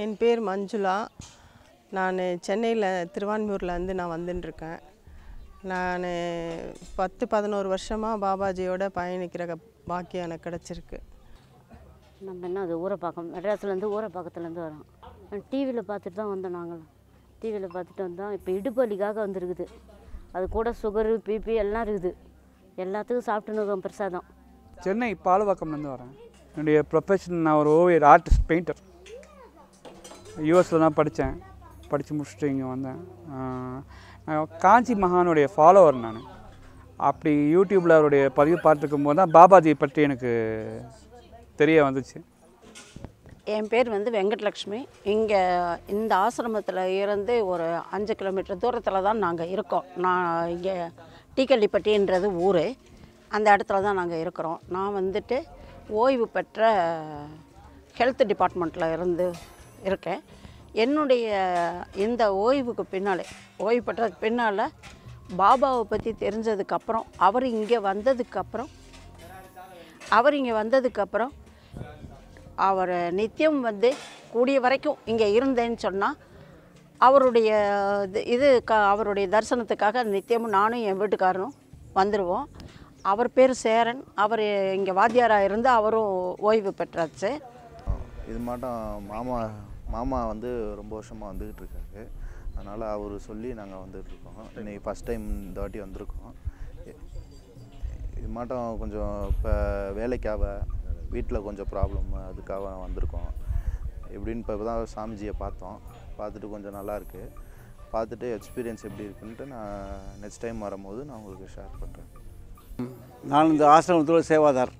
என் பேர் மஞ்சுளா நான் சென்னையில் திருவான்மூர்லேருந்து நான் வந்துட்டுருக்கேன் நான் பத்து பதினோரு வருஷமாக பாபாஜியோட பயணிக்கிற க- பாக்கியம் எனக்கு கிடச்சிருக்கு நம்ம என்ன அது ஊரப்பாக்கம் மெட்ராஸ்லேருந்து ஊரப்பாக்கத்துலேருந்து வரோம் டிவியில் பார்த்துட்டு தான் வந்தோம் நாங்களும் டிவியில் பார்த்துட்டு வந்தோம் இப்போ இடுப்பு வலிக்காக வந்துருக்குது அது கூட சுகரு பிபி எல்லாம் இருக்குது எல்லாத்துக்கும் சாப்பிட்டுன்னு இருக்கோம் பிரசாதம் சென்னை பாலவாக்கம்லேருந்து வரேன் என்னுடைய ப்ரொஃபஷன் நான் ஒரு ஓவியர் ஆர்டிஸ்ட் பெயிண்டர் யூஎஸில் தான் படித்தேன் படித்து முடிச்சுட்டு இங்கே வந்தேன் ஆஹ் நான் காஞ்சி மகானுடைய ஃபாலோவர் நான் அப்படி யூடியூப்பில் அவருடைய பதிவு பார்த்துருக்கும் போது தான் பாபாஜி பற்றி எனக்கு தெரிய வந்துச்சு என் பேர் வந்து வெங்கட்லக்ஷ்மி இங்கே இந்த ஆசிரமத்தில் இருந்து ஒரு அஞ்சு கிலோமீட்டர் தூரத்தில் தான் நாங்கள் இருக்கோம் நான் இங்கே டீக்கள்ளிப்பட்டின்றது ஊர் அந்த இடத்துல தான் நாங்கள் இருக்கிறோம் நான் வந்துட்டு ஓய்வு பெற்ற ஹெல்த் டிபார்ட்மெண்ட்டில் இருந்து இருக்கேன் என்னுடைய இந்த ஓய்வுக்கு பின்னாலே ஓய்வு பெற்றதுக்கு பின்னால் பாபாவை பற்றி தெரிஞ்சதுக்கப்புறம் அவர் இங்கே வந்ததுக்கப்புறம் அவர் இங்கே வந்ததுக்கப்புறம் அவர் நித்தியம் வந்து கூடிய வரைக்கும் இங்கே இருந்தேன்னு சொன்னால் அவருடைய இது- இது க அவருடைய தரிசனத்துக்காக நித்தியமும் நானும் என் வீட்டுக்காரரும் வந்துடுவோம் அவர் பேர் சேரன் அவர் இங்கே வாத்தியாராக இருந்து அவரும் ஓய்வு பெற்றாச்சு இது மாட்டம் மாமா மாமா வந்து ரொம்ப வருஷமாக வந்துக்கிட்டு இருக்காரு அதனால் அவர் சொல்லி நாங்கள் வந்துட்டு இருக்கோம் இன்னைக்கு ஃபஸ்ட் டைம் இந்த வாட்டி வந்திருக்கோம் இ- இது மாட்டம் கொஞ்சம் இப்போ வேலைக்காக வீட்டில் கொஞ்சம் ப்ராப்ளம் அதுக்காக வந்திருக்கோம் எப்படின்னு இப்போ தான் சாமிஜியை பார்த்தோம் பார்த்துட்டு கொஞ்சம் நல்லா இருக்கு பார்த்துட்டு எக்ஸ்பீரியன்ஸ் எப்படி இருக்குன்ட்டு நான் நெக்ஸ்ட் டைம் வரும்போது நான் உங்களுக்கு ஷேர் பண்ணுறேன் நான் இந்த ஆசிரமத்தோட சேவாதார்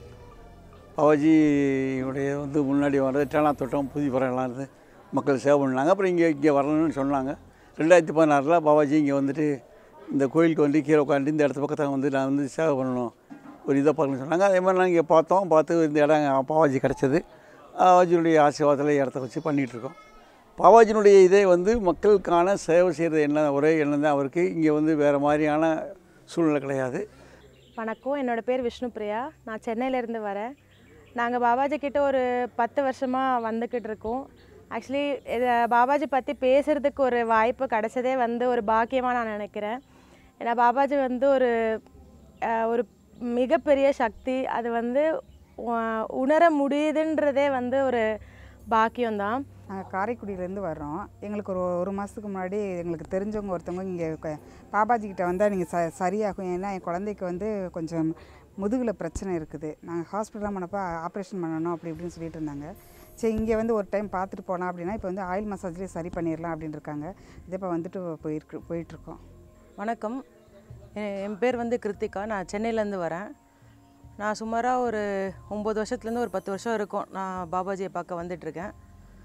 பாபாஜியுடைய வந்து முன்னாடி வர்றது டேனா தோட்டம் புதியபுரம்லாம் இருந்து மக்கள் சேவை பண்ணாங்க அப்புறம் இங்கே இங்கே வரணும்னு சொன்னாங்க ரெண்டாயிரத்தி பதினாறில் பாபாஜி இங்கே வந்துட்டு இந்த கோயிலுக்கு வந்து கீழே உட்காந்து இந்த இடத்து பக்கத்தில் வந்து நான் வந்து சேவை பண்ணணும் ஒரு இதை பார்க்கணும்னு சொன்னாங்க அதே மாதிரி நாங்கள் இங்கே பார்த்தோம் பார்த்து இந்த இடம் பாபாஜி கிடச்சது பாபாஜியுடைய ஆசீர்வாதத்தில் இடத்த வச்சு பண்ணிகிட்ருக்கோம் பாபாஜினுடைய இதே வந்து மக்களுக்கான சேவை செய்கிறது என்ன ஒரே எண்ணம் தான் அவருக்கு இங்கே வந்து வேறு மாதிரியான சூழ்நிலை கிடையாது வணக்கம் என்னோடய பேர் விஷ்ணுபிரியா நான் சென்னையிலேருந்து வரேன் நாங்கள் பாபாஜி கிட்ட ஒரு பத்து வருஷமாக வந்துக்கிட்டு இருக்கோம் ஆக்சுவலி இதை பாபாஜி பற்றி பேசுகிறதுக்கு ஒரு வாய்ப்பு கிடைச்சதே வந்து ஒரு பாக்கியமாக நான் நினைக்கிறேன் ஏன்னா பாபாஜி வந்து ஒரு அஹ், ஒரு மிகப்பெரிய சக்தி அது வந்து உ- உணர முடியுதுன்றதே வந்து ஒரு பாக்கியம்தான் நாங்கள் காரைக்குடியிலேருந்து வர்றோம் எங்களுக்கு ஒரு ஒரு மாதத்துக்கு முன்னாடி எங்களுக்கு தெரிஞ்சவங்க ஒருத்தவங்க இங்கே பாபாஜி கிட்ட வந்தால் நீங்கள் ச சரியாகும் ஏன்னா என் குழந்தைக்கு வந்து கொஞ்சம் முதுகில் பிரச்சனை இருக்குது நாங்கள் ஹாஸ்பிட்டலாம் போனப்போ ஆப்ரேஷன் பண்ணணும் அப்படி இப்படின்னு சொல்லிட்டு இருந்தாங்க சரி இங்கே வந்து ஒரு டைம் பார்த்துட்டு போகலாம் அப்படின்னா இப்போ வந்து ஆயில் மசாஜ்லேயே சரி பண்ணிடலாம் அப்படின்னு இருக்காங்க இதே இப்போ வந்துட்டு போயிருக்கு போயிட்டுருக்கோம் வணக்கம் எ- என் பேர் வந்து கிருத்திகா நான் சென்னையிலேருந்து வரேன் நான் சுமாராக ஒரு ஒம்பது வருஷத்துலேருந்து ஒரு பத்து வருஷம் இருக்கும் நான் பாபாஜியை பார்க்க வந்துட்டுருக்கேன்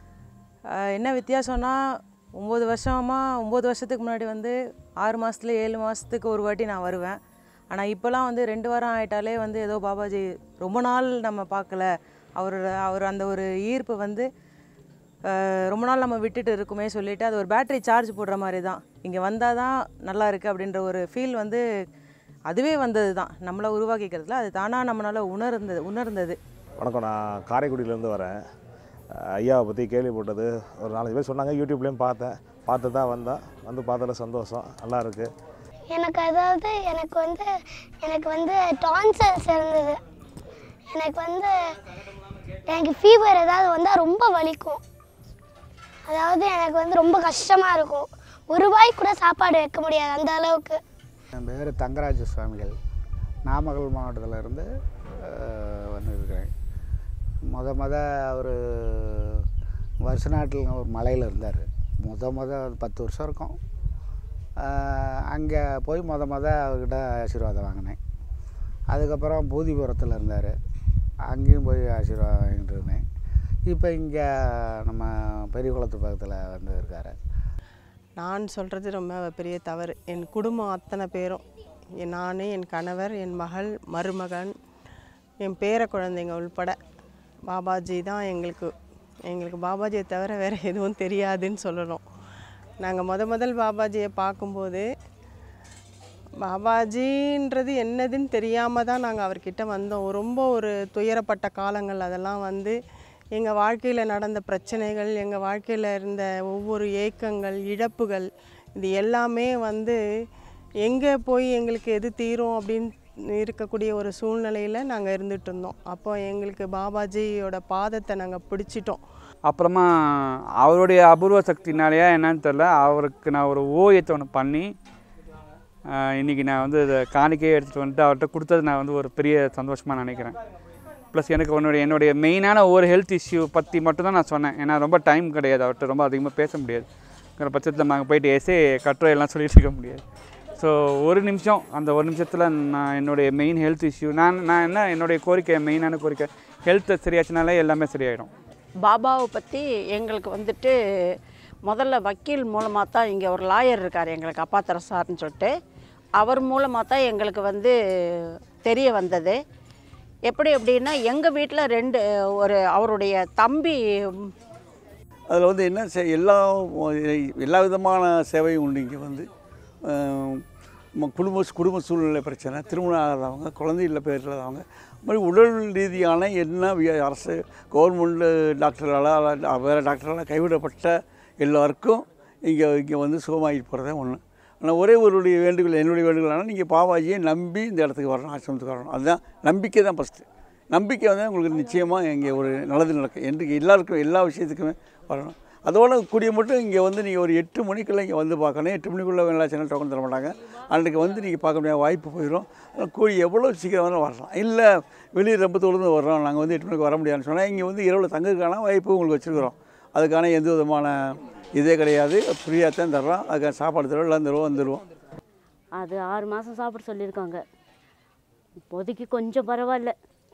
ஆஹ் என்ன வித்தியாசம்னா ஒம்பது வருஷமாக ஒம்பது வருஷத்துக்கு முன்னாடி வந்து ஆறு மாதத்துல ஏழு மாதத்துக்கு ஒரு வாட்டி நான் வருவேன் ஆனால் இப்போலாம் வந்து ரெண்டு வாரம் ஆயிட்டாலே வந்து ஏதோ பாபாஜி ரொம்ப நாள் நம்ம பார்க்கல அவரோட அவர் அந்த ஒரு ஈர்ப்பு வந்து ஆஹ் ரொம்ப நாள் நம்ம விட்டுட்டு இருக்குமே சொல்லிட்டு அது ஒரு பேட்டரி சார்ஜ் போடுற மாதிரி தான் இங்கே வந்தால் தான் நல்லா இருக்குது அப்படின்ற ஒரு ஃபீல் வந்து அதுவே வந்தது தான் நம்மளை உருவாக்கிக்கிறதுல அது தானாக நம்மளால் உணர்ந்தது உணர்ந்தது வணக்கம் நான் காரைக்குடியிலேருந்து வரேன் அஹ் ஐயாவை பற்றி கேள்விப்பட்டது ஒரு நாலஞ்சு பேர் சொன்னாங்க யூடியூப்லேயும் பார்த்தேன் பார்த்து தான் வந்தேன் வந்து பார்த்ததுல சந்தோஷம் நல்லா இருக்குது எனக்கு அதாவது எனக்கு வந்து எனக்கு வந்து டான்சல்ஸ் இருந்தது எனக்கு வந்து எனக்கு ஃபீவர் ஏதாவது வந்தால் ரொம்ப வலிக்கும் அதாவது எனக்கு வந்து ரொம்ப கஷ்டமாக இருக்கும் ஒரு வாய் கூட சாப்பாடு வைக்க முடியாது அந்த அளவுக்கு என் பேர் தங்கராஜ சுவாமிகள் நாமக்கல் மாவட்டத்தில் இருந்து அஹ், வந்திருக்கிறேன் முத முத அவர் வருஷ நாட்டில் ஒரு மலையில் இருந்தார் முத முத ஒரு பத்து வருஷம் இருக்கும் அங்கே போய் முத முத அவர்கிட்ட ஆசீர்வாதம் வாங்கினேன் அதுக்கப்புறம் பூதிபுரத்தில் இருந்தார் அங்கேயும் போய் ஆசீர்வாதம் வாங்கிட்டு இருந்தேன் இப்போ இங்கே நம்ம பெரிய குளத்து பக்கத்தில் வந்து இருக்கார் நான் சொல்கிறது ரொம்ப பெரிய தவறு என் குடும்பம் அத்தனை பேரும் என் நான் என் கணவர் என் மகள் மருமகன் என் பேர குழந்தைங்க உள்பட பாபாஜி தான் எங்களுக்கு எங்களுக்கு பாபாஜியை தவிர வேறு எதுவும் தெரியாதுன்னு சொல்லணும் நாங்கள் முத முதல் பாபாஜியை பார்க்கும்போது பாபாஜின்றது என்னதுன்னு தெரியாமல் தான் நாங்கள் அவர்கிட்ட வந்தோம் ரொம்ப ஒரு துயரப்பட்ட காலங்கள் அதெல்லாம் வந்து எங்கள் வாழ்க்கையில் நடந்த பிரச்சனைகள் எங்கள் வாழ்க்கையில் இருந்த ஒவ்வொரு ஏக்கங்கள் இழப்புகள் இது எல்லாமே வந்து எங்கே போய் எங்களுக்கு எது தீரும் அப்படின்னு இருக்கக்கூடிய ஒரு சூழ்நிலையில் நாங்கள் இருந்துட்டு இருந்தோம் அப்போ எங்களுக்கு பாபாஜியோட பாதத்தை நாங்கள் பிடிச்சிட்டோம் அப்புறமா அவருடைய அபூர்வ சக்தினாலேயா என்னன்னு தெரில அவருக்கு நான் ஒரு ஓவியத்தை ஒன்று பண்ணி ஆஹ், இன்னைக்கு நான் வந்து இதை காணிக்கையே எடுத்துகிட்டு வந்துட்டு அவர்கிட்ட கொடுத்தது நான் வந்து ஒரு பெரிய சந்தோஷமாக நினைக்கிறேன் ப்ளஸ் எனக்கு உன்னுடைய என்னுடைய மெயினான ஒரு ஹெல்த் இஷ்யூ பற்றி மட்டும்தான் நான் சொன்னேன் ஏன்னா ரொம்ப டைம் கிடையாது அவர்கிட்ட ரொம்ப அதிகமாக பேச முடியாது பட்சத்தில் நாங்கள் போயிட்டு எஸ்ஏ கட்டுரை எல்லாம் சொல்லிட்டு இருக்க முடியாது ஸோ ஒரு நிமிஷம் அந்த ஒரு நிமிஷத்தில் நான் என்னுடைய மெயின் ஹெல்த் இஷ்யூ நான் நான் என்ன என்னுடைய கோரிக்கை மெயினான கோரிக்கை ஹெல்த் சரியாச்சுனாலே எல்லாமே சரியாயிடும் பாபாவை பற்றி எங்களுக்கு வந்துட்டு முதல்ல வக்கீல் மூலமாக தான் இங்கே ஒரு லாயர் இருக்கார் எங்களுக்கு அப்பாத்திர சார்னு சொல்லிட்டு அவர் மூலமாக தான் எங்களுக்கு வந்து தெரிய வந்தது எப்படி அப்படின்னா எங்கள் வீட்டில் ரெண்டு ஒரு அவருடைய தம்பி அதில் வந்து என்ன செய் எல்லா எல்லா விதமான சேவையும் உண்டு இங்கே வந்து அஹ், ம- குடும்ப குடும்ப சூழ்நிலை பிரச்சனை திருமணம் ஆகாதவங்க குழந்தை இல்லை பேர் இல்லாதவங்க இது மாதிரி உடல் ரீதியான என்ன வி- அரசு கவர்மெண்ட் டாக்டர்களால் அல்ல வேறு டாக்டர்களால் கைவிடப்பட்ட எல்லாருக்கும் இங்கே இங்கே வந்து சுகமாகிட்டு போகிறதே ஒன்று ஆனால் ஒரே ஒருடைய வேண்டுகோள் என்னுடைய வேண்டுகோள் ஆனால் நீங்கள் பாபாஜியை நம்பி இந்த இடத்துக்கு வரணும் ஆசிரமத்துக்கு வரணும் அதுதான் நம்பிக்கை தான் ஃபஸ்ட்டு நம்பிக்கை வந்து உங்களுக்கு நிச்சயமாக இங்கே ஒரு நல்லது நடக்கும் என்று எல்லாருக்கும் எல்லா விஷயத்துக்குமே வரணும் அதோட கூடிய மட்டும் இங்கே வந்து நீங்கள் ஒரு எட்டு மணிக்குள்ளே இங்கே வந்து பார்க்கணும் எட்டு மணிக்குள்ளே வேணா சேனல் டோக்கன் தர மாட்டாங்க அன்றைக்கு வந்து நீங்கள் பார்க்க முடியாத வாய்ப்பு போயிடும் அதனால கூடி எவ்வளோ சீக்கிரம் வேணாலும் வரலாம் இல்லை வெளியே ரொம்ப தூரந்து வர்றோம் நாங்கள் வந்து எட்டு மணிக்கு வர முடியாதுன்னு சொன்னால் இங்கே வந்து இரவில் தங்குறதுக்கான வாய்ப்பு உங்களுக்கு வச்சுருக்குறோம் அதுக்கான எந்த விதமான இதே கிடையாது ஃப்ரீயாக தான் தர்றோம் அதுக்கான சாப்பாடு தருவோம் எல்லாம் தருவோம் வந்துடுவோம் அது ஆறு மாதம் சாப்பிட சொல்லியிருக்காங்க இப்போதைக்கு கொஞ்சம் பரவாயில்ல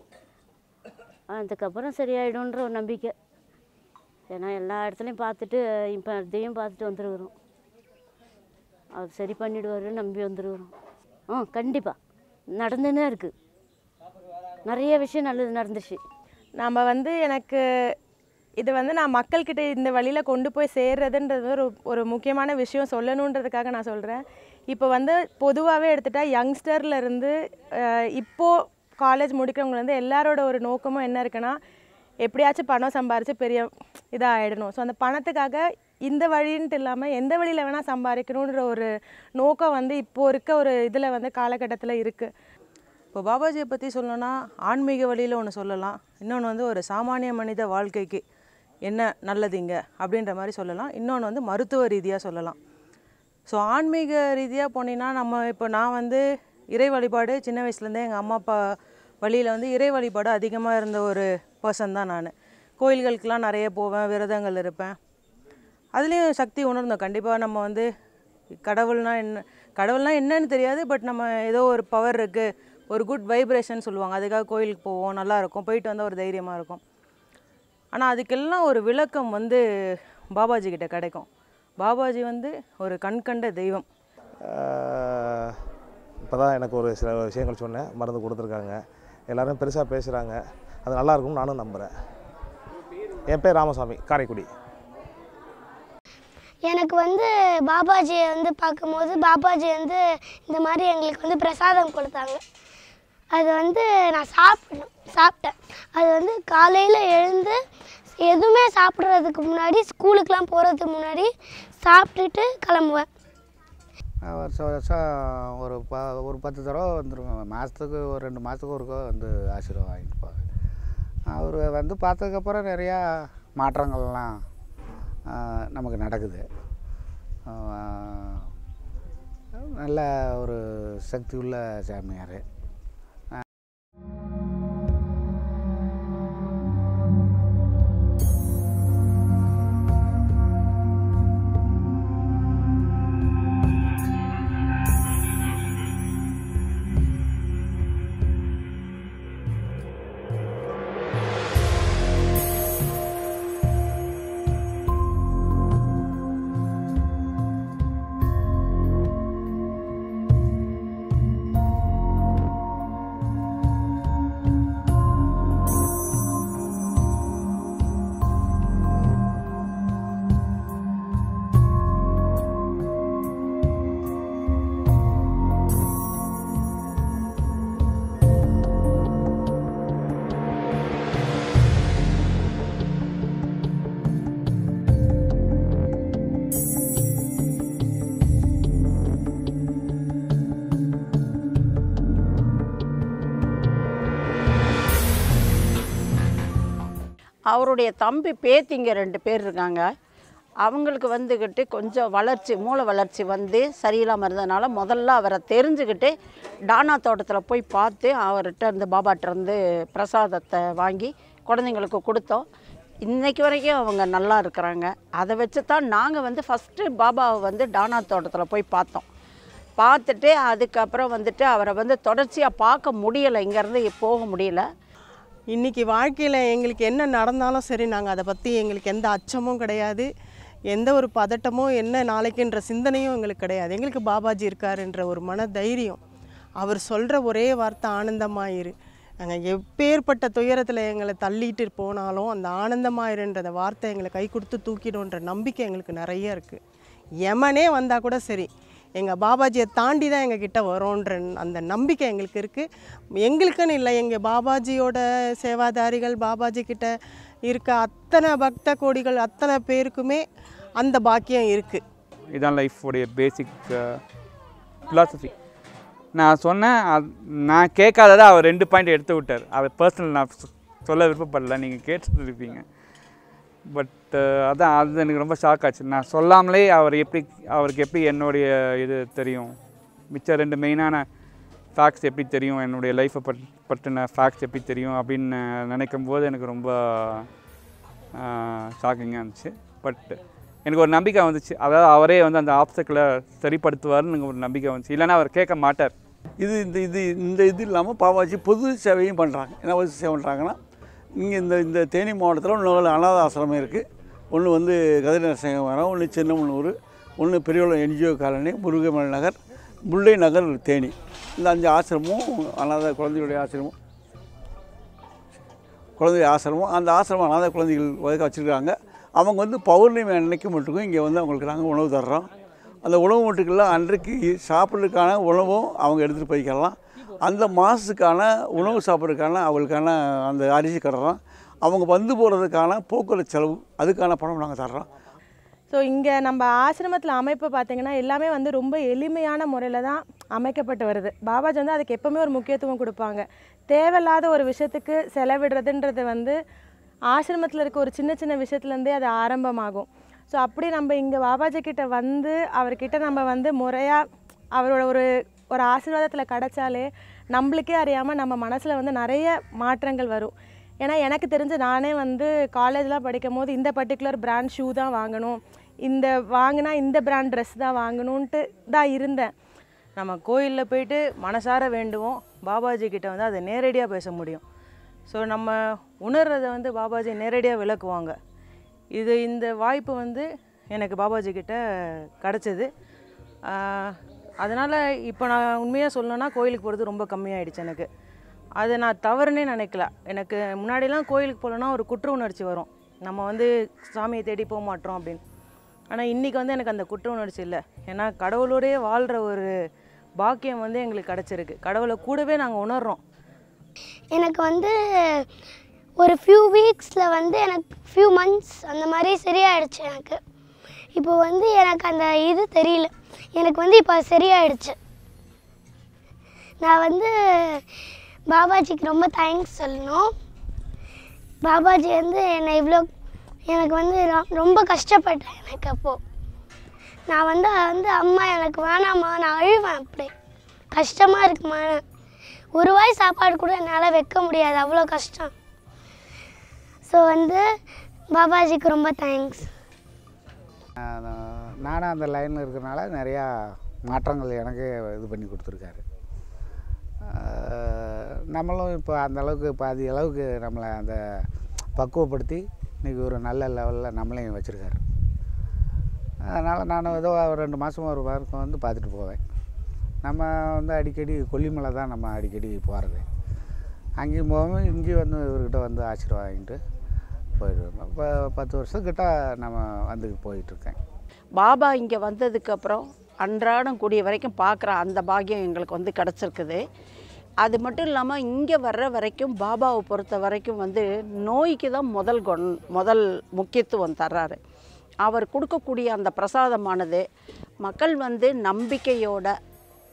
அதுக்கப்புறம் சரியாயிடும்ன்ற ஒரு நம்பிக்கை ஏன்னா எல்லா இடத்துலையும் பார்த்துட்டு இப்போ இதையும் பார்த்துட்டு வந்துருக்குறோம் அவர் சரி பண்ணிடுவாருன்னு நம்பி வந்துருக்குறோம் ஆ கண்டிப்பாக நடந்துன்னு இருக்குது நிறைய விஷயம் நல்லது நடந்துச்சு நம்ம வந்து எனக்கு இது வந்து நான் மக்கள்கிட்ட இந்த வழியில் கொண்டு போய் சேர்றதுன்றது ஒரு ஒரு முக்கியமான விஷயம் சொல்லணுன்றதுக்காக நான் சொல்கிறேன் இப்போ வந்து பொதுவாகவே எடுத்துட்டா யங்ஸ்டர்ல இருந்து அஹ், இப்போ காலேஜ் முடிக்கிறவங்க வந்து எல்லாரோட ஒரு நோக்கமும் என்ன இருக்குன்னா எப்படியாச்சும் பணம் சம்பாரித்து பெரிய இதாக ஆகிடணும் ஸோ அந்த பணத்துக்காக இந்த வழின்ட்டு இல்லாமல் எந்த வழியில் வேணால் சம்பாதிக்கணுன்ற ஒரு நோக்கம் வந்து இப்போ இருக்க ஒரு இதில் வந்து காலகட்டத்தில் இருக்குது இப்போ பாபாஜியை பற்றி சொல்லணும்னா ஆன்மீக வழியில் ஒன்று சொல்லலாம் இன்னொன்று வந்து ஒரு சாமானிய மனித வாழ்க்கைக்கு என்ன நல்லது இங்கே அப்படின்ற மாதிரி சொல்லலாம் இன்னொன்று வந்து மருத்துவ ரீதியாக சொல்லலாம் ஸோ ஆன்மீக ரீதியாக போனீங்கன்னா நம்ம இப்போ நான் வந்து இறை வழிபாடு சின்ன வயசுலேருந்தே எங்கள் அம்மா அப்பா வழியில் வந்து இறை வழிபாடு அதிகமாக இருந்த ஒரு பர்சன் தான் நான் கோயில்களுக்கெலாம் நிறைய போவேன் விரதங்கள் இருப்பேன் அதுலேயும் சக்தி உணர்ந்தோம் கண்டிப்பாக நம்ம வந்து கடவுள்னா என்ன கடவுள்னா என்னன்னு தெரியாது பட் நம்ம ஏதோ ஒரு பவர் இருக்குது ஒரு குட் வைப்ரேஷன் சொல்லுவாங்க அதுக்காக கோயிலுக்கு போவோம் நல்லா இருக்கும் போயிட்டு வந்தால் ஒரு தைரியமாக இருக்கும் ஆனால் அதுக்கெல்லாம் ஒரு விளக்கம் வந்து பாபாஜி கிட்ட கிடைக்கும் பாபாஜி வந்து ஒரு கண்கண்ட தெய்வம் இப்போ தான் எனக்கு ஒரு சில விஷயங்கள் சொன்னேன் மருந்து கொடுத்துருக்காங்க எல்லாரும் பெருசாக பேசுகிறாங்க அது நல்லா இருக்கும்னு நானும் நம்புகிறேன் என் பேர் ராமசாமி காரைக்குடி எனக்கு வந்து பாபாஜியை வந்து பார்க்கும்போது பாபாஜி வந்து இந்த மாதிரி எங்களுக்கு வந்து பிரசாதம் கொடுத்தாங்க அது வந்து நான் சாப்பிடணும் சாப்பிட்டேன் அது வந்து காலையில் எழுந்து எதுவுமே சாப்பிட்றதுக்கு முன்னாடி ஸ்கூலுக்கெலாம் போகிறதுக்கு முன்னாடி சாப்பிட்டுட்டு கிளம்புவேன் நான் வருஷம் வருஷம் ஒரு ப ஒரு பத்து தடவை வந்துருவேன் மாதத்துக்கு ஒரு ரெண்டு மாதத்துக்கு ஒருக்கா வந்து ஆசீர்வாதம் வாங்கிட்டு போவேன் அவர் வந்து பார்த்ததுக்கப்புறம் நிறையா மாற்றங்கள்லாம் ஆ, நமக்கு நடக்குது ஆ, நல்ல ஒரு சக்தி உள்ள சாமியார் அவருடைய தம்பி பேத்திங்க ரெண்டு பேர் இருக்காங்க அவங்களுக்கு வந்துக்கிட்டு கொஞ்சம் வளர்ச்சி மூளை வளர்ச்சி வந்து சரியில்லாமல் இருந்ததுனால முதல்ல அவரை தெரிஞ்சுக்கிட்டு டானா தோட்டத்தில் போய் பார்த்து அவர்கிட்ட இருந்து பாபாட்ட இருந்து பிரசாதத்தை வாங்கி குழந்தைங்களுக்கு கொடுத்தோம் இன்னைக்கு வரைக்கும் அவங்க நல்லா இருக்கிறாங்க அதை வச்சு தான் நாங்கள் வந்து ஃபஸ்ட்டு பாபாவை வந்து டானா தோட்டத்தில் போய் பார்த்தோம் பார்த்துட்டு அதுக்கப்புறம் வந்துட்டு அவரை வந்து தொடர்ச்சியாக பார்க்க முடியலை இங்கேருந்து போக முடியல இன்றைக்கி வாழ்க்கையில் எங்களுக்கு என்ன நடந்தாலும் சரி நாங்கள் அதை பற்றி எங்களுக்கு எந்த அச்சமும் கிடையாது எந்த ஒரு பதட்டமோ என்ன நாளைக்குன்ற சிந்தனையும் எங்களுக்கு கிடையாது எங்களுக்கு பாபாஜி இருக்காருன்ற ஒரு மன தைரியம் அவர் சொல்கிற ஒரே வார்த்தை ஆனந்தமாயிரு நாங்கள் எப்பேற்பட்ட துயரத்தில் எங்களை தள்ளிட்டு போனாலும் அந்த ஆனந்தமாயிருன்றத வார்த்தை எங்களை கை கொடுத்து தூக்கிடும்ன்ற நம்பிக்கை எங்களுக்கு நிறைய இருக்குது யமனே வந்தால் கூட சரி எங்கள் பாபாஜியை தாண்டி தான் எங்கள் கிட்ட வரோன்ற அந்த நம்பிக்கை எங்களுக்கு இருக்குது எங்களுக்குன்னு இல்லை எங்கள் பாபாஜியோட சேவாதாரிகள் பாபாஜி கிட்ட இருக்க அத்தனை பக்த கோடிகள் அத்தனை பேருக்குமே அந்த பாக்கியம் இருக்குது இதான் லைஃபோடைய பேசிக் philosophy நான் சொன்னேன் அது நான் கேட்காததை அவர் ரெண்டு பாயிண்ட் எடுத்து விட்டார் அவர் பர்சனல் நான் சொ- சொல்ல விருப்பப்படல நீங்கள் கேட்டுருப்பீங்க பட் அதான் அது எனக்கு ரொம்ப ஷாக் ஆச்சு நான் சொல்லாமலே அவர் எப்படி அவருக்கு எப்படி என்னுடைய இது தெரியும் மிச்சம் ரெண்டு மெயினான ஃபேக்ட்ஸ் எப்படி தெரியும் என்னுடைய லைஃப்பை பட் பற்றின ஃபேக்ட்ஸ் எப்படி தெரியும் அப்படின்னு நினைக்கும் போது எனக்கு ரொம்ப ஷாக்கிங்காக இருந்துச்சு பட் எனக்கு ஒரு நம்பிக்கை வந்துச்சு அதாவது அவரே வந்து அந்த ஆப்ஸ்டக்கிளை சரிப்படுத்துவார்னு எனக்கு ஒரு நம்பிக்கை வந்துச்சு இல்லைன்னா அவர் கேட்க மாட்டார் இது இந்த இது இந்த இது இல்லாமல் பாபாஜி பொது சேவையும் பண்ணுறாங்க என்ன பொது சேவை பண்ணுறாங்கன்னா இங்கே இந்த இந்த தேனி மாவட்டத்தில் இன்னொரு அனாத ஆசிரமம் இருக்குது ஒன்று வந்து கதிர நரசிங்கமரம் ஒன்று சின்னமனூர் ஒன்று பெரியவளம் என்ஜிஓ காலனி முருகமலை நகர் முல்லை நகர் தேனி இந்த அஞ்சு ஆசிரமும் அனாத குழந்தைகளுடைய ஆசிரமம் குழந்தை ஆசிரமம் அந்த ஆசிரமம் அனாதை குழந்தைகள் ஒதுக்க வச்சுருக்காங்க அவங்க வந்து பௌர்ணமி அன்னைக்கு மட்டுக்கும் இங்கே வந்து அவங்களுக்கு நாங்கள் உணவு தர்றோம் அந்த உணவு மட்டுக்கெல்லாம் அன்றைக்கு சாப்பிட்றதுக்கான உணவும் அவங்க எடுத்துகிட்டு போய்க்கலாம் அந்த மாதத்துக்கான உணவு சாப்பிட்றதுக்கான அவங்களுக்கான அந்த அரிசி கட்டுறோம் அவங்க வந்து போகிறதுக்கான போக்குவரத்து செலவு அதுக்கான பணம் நாங்கள் தர்றோம் ஸோ இங்கே நம்ம ஆசிரமத்தில் அமைப்பு பார்த்தீங்கன்னா எல்லாமே வந்து ரொம்ப எளிமையான முறையில் தான் அமைக்கப்பட்டு வருது பாபாஜி வந்து அதுக்கு எப்போவுமே ஒரு முக்கியத்துவம் கொடுப்பாங்க தேவையில்லாத ஒரு விஷயத்துக்கு செலவிடுறதுன்றது வந்து ஆசிரமத்தில் இருக்க ஒரு சின்ன சின்ன விஷயத்துலேருந்தே அது ஆரம்பமாகும் ஸோ அப்படி நம்ம இங்கே பாபாஜி கிட்ட வந்து அவர்கிட்ட நம்ம வந்து முறையாக அவரோட ஒரு ஒரு ஆசீர்வாதத்தில் கிடைச்சாலே நம்மளுக்கே அறியாமல் நம்ம மனசில் வந்து நிறைய மாற்றங்கள் வரும் ஏன்னா எனக்கு தெரிஞ்சு நானே வந்து காலேஜ்லாம் படிக்கும் போது இந்த பர்டிகுலர் பிராண்ட் ஷூ தான் வாங்கணும் இந்த வாங்கினா இந்த பிராண்ட் ட்ரெஸ் தான் வாங்கணுன்ட்டு தான் இருந்தேன் நம்ம கோயிலில் போயிட்டு மனசார வேண்டுவோம் பாபாஜி கிட்ட வந்து அதை நேரடியாக பேச முடியும் ஸோ நம்ம உணர்றதை வந்து பாபாஜி நேரடியாக விளக்குவாங்க இது இந்த வாய்ப்பு வந்து எனக்கு பாபாஜி கிட்ட கிடச்சிது அதனால் இப்போ நான் உண்மையாக சொல்லணும்னா கோயிலுக்கு போகிறது ரொம்ப கம்மியாயிடுச்சு எனக்கு அது நான் தவறுனே நினைக்கல எனக்கு முன்னாடிலாம் கோயிலுக்கு போகலன்னா ஒரு குற்ற உணர்ச்சி வரும் நம்ம வந்து சாமியை தேடி போக மாட்டோம் அப்படின்னு ஆனால் இன்றைக்கி வந்து எனக்கு அந்த குற்ற உணர்ச்சி இல்லை ஏன்னா கடவுளோடயே வாழ்கிற ஒரு பாக்கியம் வந்து எங்களுக்கு கிடச்சிருக்கு கடவுளை கூடவே நாங்கள் உணர்றோம் எனக்கு வந்து ஒரு ஃபியூ வீக்ஸில் வந்து எனக்கு ஃபியூ மந்த்ஸ் அந்த மாதிரி சரியாயிடுச்சு எனக்கு இப்போ வந்து எனக்கு அந்த இது தெரியல எனக்கு வந்து இப்போ அது சரியாயிடுச்சு நான் வந்து பாபாஜிக்கு ரொம்ப தேங்க்ஸ் சொல்லணும் பாபாஜி வந்து என்னை இவ்வளோ எனக்கு வந்து ரொ- ரொம்ப கஷ்டப்பட்டேன் எனக்கு அப்போது நான் வந்து வந்து அம்மா எனக்கு வேணாம்மா நான் அழுவேன் அப்படி கஷ்டமாக இருக்குமா ஒரு வாய் சாப்பாடு கூட என்னால் வைக்க முடியாது அவ்வளோ கஷ்டம் ஸோ வந்து பாபாஜிக்கு ரொம்ப தேங்க்ஸ் நானும் அந்த லைனில் இருக்கிறனால நிறையா மாற்றங்கள் எனக்கு இது பண்ணி கொடுத்துருக்காரு ஆஹ் நம்மளும் இப்போ அந்த அளவுக்கு பாதி அளவுக்கு நம்மளை அந்த பக்குவப்படுத்தி இன்றைக்கி ஒரு நல்ல லெவலில் நம்மளையும் வச்சுருக்காரு அதனால் நான் ஏதோ ஒரு ரெண்டு மாதம் ஒரு வாரம் வந்து பார்த்துட்டு போவேன் நம்ம வந்து அடிக்கடி கொல்லிமலை தான் நம்ம அடிக்கடி போகிறது அங்கேயும் போவோம் இங்கேயும் வந்து இவர்கிட்ட வந்து ஆசீர்வாதம் வாங்கிட்டு போயிடுவோம் இப்போ பத்து வருஷத்துக்கிட்ட நம்ம வந்து போயிட்டுருக்கேன் பாபா இங்கே வந்ததுக்கப்புறம் அன்றாடம் கூடிய வரைக்கும் பார்க்குற அந்த பாக்கியம் எங்களுக்கு வந்து கிடச்சிருக்குது அது மட்டும் இல்லாமல் இங்கே வர்ற வரைக்கும் பாபாவை பொறுத்த வரைக்கும் வந்து நோய்க்கு தான் முதல் கொண் முதல் முக்கியத்துவம் தர்றாரு அவர் கொடுக்கக்கூடிய அந்த பிரசாதமானது மக்கள் வந்து நம்பிக்கையோட